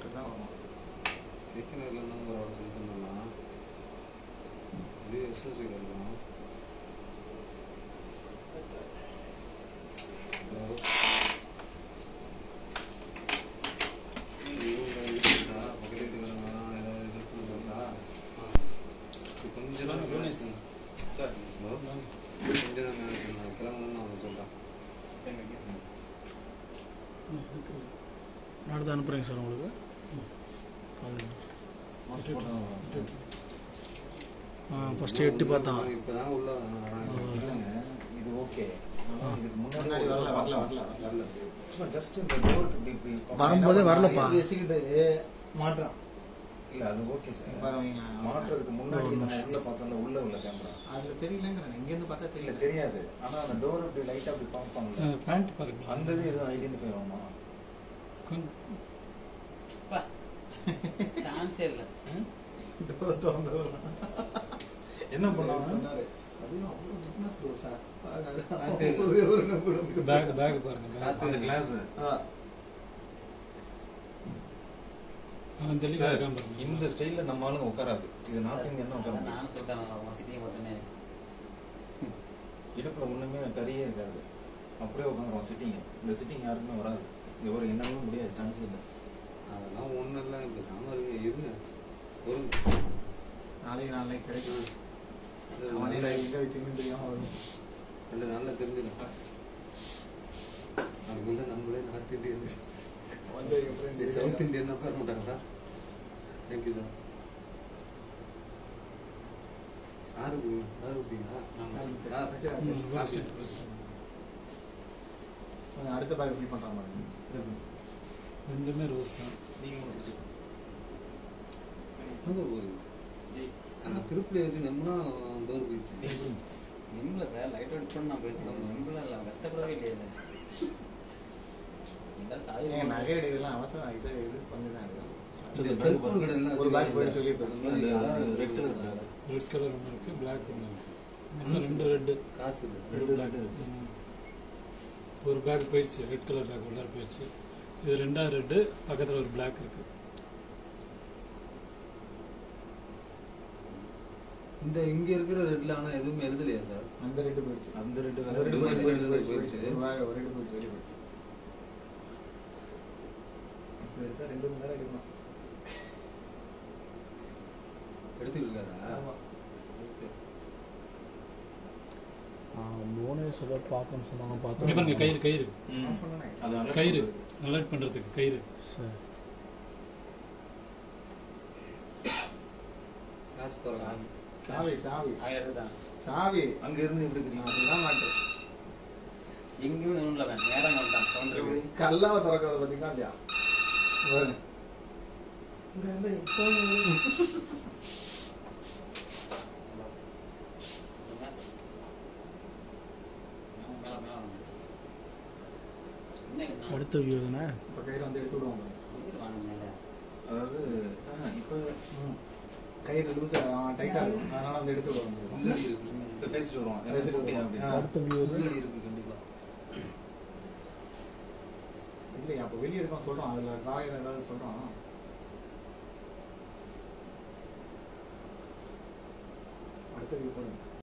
Metre தான் வரும் கேக்கினர்ல இருந்து ஒரு ஆர்டர் சொல்லிட்டு இது எஸ்எஸ்சி வரலாம் ஹலோ இவங்க இருக்கா பக்கத்து வீட்டுக்காரங்க ஏதாவது இது சொல்லுங்களா கொஞ்சம் தான் கவனிச்சு சார் ஹலோ கொஞ்சம் தான் நினைக்கிறேன் நான் கிளம்பணும்னு அவன் சொல்கிறான் நாடு தான் அனுப்புகிறேங்க சார் உங்களுக்கு பாருங்க. மாஸ்க் போட்டு ஆ ஃபஸ்ட்டு எட்டி பார்த்தான் இப்போ தான் உள்ள வரான் இல்லைங்க இது ஓகே ஆ. இதுக்கு முன்னாடி வரல வரல வரல வரல சும்மா ஜஸ்ட் இந்த டோர் இப்படி இப்படி வரும்போதே வரலப்பா. இப்படி வச்சுக்கிட்டு மாட்டுறான் இல்ல அது ஓகே சார் மாட்டுறதுக்கு முன்னாடி ஒரு நம்ம உள்ள பார்த்தோம்ல உள்ள உள்ள கேமரா அதுல தெரியலங்கிறேன் இங்க இருந்து பார்த்தா இல்ல தெரியல தெரியாது ஆனா அந்த டோர் இப்படி லைட்டா அப்படி பம்ப் பண்ணல பேண்ட் பாருங்க அந்த இது எதுவும் ஐடென்டிஃபை ஆகுமா சான்ஸே இல்லை டோர் திறந்து என்ன பண்ணாங்க சொன்னாரு அதுவும் அவ்வளவு neatness bro சார் பாருங்க, அது காத்து. ஒரே ஒரு நம்பர் அப்படி பேக் பேக் பாருங்க காத்து. அந்த கிளாஸ் ஆ, அவன் தெளிவாக இருக்கான் பாருங்க இந்த ஸ்டைல்ல நம்ம ஆளுங்க உட்காராது இது நார்த் இந்தியன் உட்கார முடியும் நானும் சொல்லிட்டேன் வசதியை மட்டுமே இடுப்புல ஒண்ணுமே கறியே இருக்காது அப்படியே உட்காந்துருவோம் சிட்டிங் இந்த சிட்டிங் யாருக்குமே வராது இது ஒரு என்னமே முடியாது சான்ஸ் இல்லை அதெல்லாம் ஒன்றும் இல்லை இப்போ சாம இருங்க இருங்க ஒரு நாளைக்கு நாளைக்கு கிடைக்கும் அது அவனே நல்ல- எங்க வச்சுக்கணும்னு தெரியாம வரும் ரெண்டு நாளில் தெரிஞ்சிடும் அதுக்குள்ள நம்மளே நார்த் இந்தியன் வந்து எப்படின்னு சவுத் தெரியும் இந்தியன் தான் உட்கார மாட்டாங்க தேங்க்யூ சார் சாரு சாரு விட்டீங்களா சார் சரி, சரி, சரி. காசு. கொஞ்சம் அடுத்த பேக் எப்படி பண்றாங்க பாருங்க. ரெண்டுமே ரோஸ் தான் அது ஒரு அந்த திருப்பதி வச்சு நம்பினா டோர் போயிடுச்சு நிம்மல சார் லைட் அவுட் பண்ணி நான் போயிடுச்சு நிம்மல இல்லை கஷ்டப்படவே இல்லையே இல்லை இந்த சாவி ஏங்க, நகை எடுக்கலாம் அவசரம் இது இது பண்ணிதான் எடுக்கலாம். இந்த செல்போன் கடை எல்லாம் ஒரு பேக் போய் வச்சிருக்காங்க. சொல்லியிருப்பேன். அந்த மாதிரி யாராவது ரெட் கலர் ரெட் கலர் ஒன்று இருக்கு பிளாக் ஒன்று இருக்கு மொத்தம் ரெண்டு ரெட்டு காசு இருக்கு. ரெண்டு பிளாக் ஒரு பேக் போயிடுச்சு ரெட் கலர் பேக் உள்ளார போயிடுச்சு இது ரெண்டாவது ரெட்டு பக்கத்தில் ஒரு பிளாக் இருக்கு இந்த இங்க இருக்கிற ரெட்ல ஆனா எதுவுமே எழுதலையா சார் அந்த ரெண்டு போயிடுச்சு அந்த ரெண்டு அந்த வேற ரெண்டு போயிடுச்சு, போயிடுச்சு, ரெண்டு போயிடுச்சு, போயிடுச்சு. ஒரு வேலை, ஒரு ரெண்டு போயிடுச்சு, வெளிய போயிடுச்சு. இப்ப எடுத்தா ரெண்டு மணி நேரம் எடுக்கலாம் எடுத்துருக்காரா ஆமா. சரி. புவனேஸ்வர் ஏதோ பார்க்கணும்னு சொன்னாங்க பார்த்தோம் இங்கே பாருங்க கயிறு கயிறு நான் சொன்னேனே. அது alert கயிறு பண்றது. அலர்ட் பண்ணுறதுக்கு கயிறு காசு தரலாம் சாவி சாவி ஆயிரம் தான் சாவி அங்க இருந்து எப்படி தெரியும் அதுதான் மாட்டேன் எங்கேயும் ஒன்றும் இல்லை நேரம் வந்துட்டான் சவுண்ட் இருக்கு கல்லாவை திறக்கிறத பார்த்தீங்களா இல்லையா பாருங்க. இங்க இருந்து இப்போ அடுத்த வியூ தானே இப்போ கையில் வந்து எடுத்து விடுவாங்க அதாவது ஆஹ், இப்ப கயிறு லூஸ் டைட்டாக இருக்கும் அதனால வந்து எடுத்து விடுவாங்க உள்ளடி இருக்கு இப்ப பேசிட்டு வருவோம் பேசிட்டு குட்டியா வருவோம். அப்படின்னு. ஆ. அடுத்த வியூ உள்ளடி இருக்கு கண்டிப்பா இல்லையா அப்போ வெளியே இருக்கோம் சொல்கிறோம் அதில் ட்ராயர் ஏதாவது சொல்கிறோம் அடுத்த வியூ போடுங்க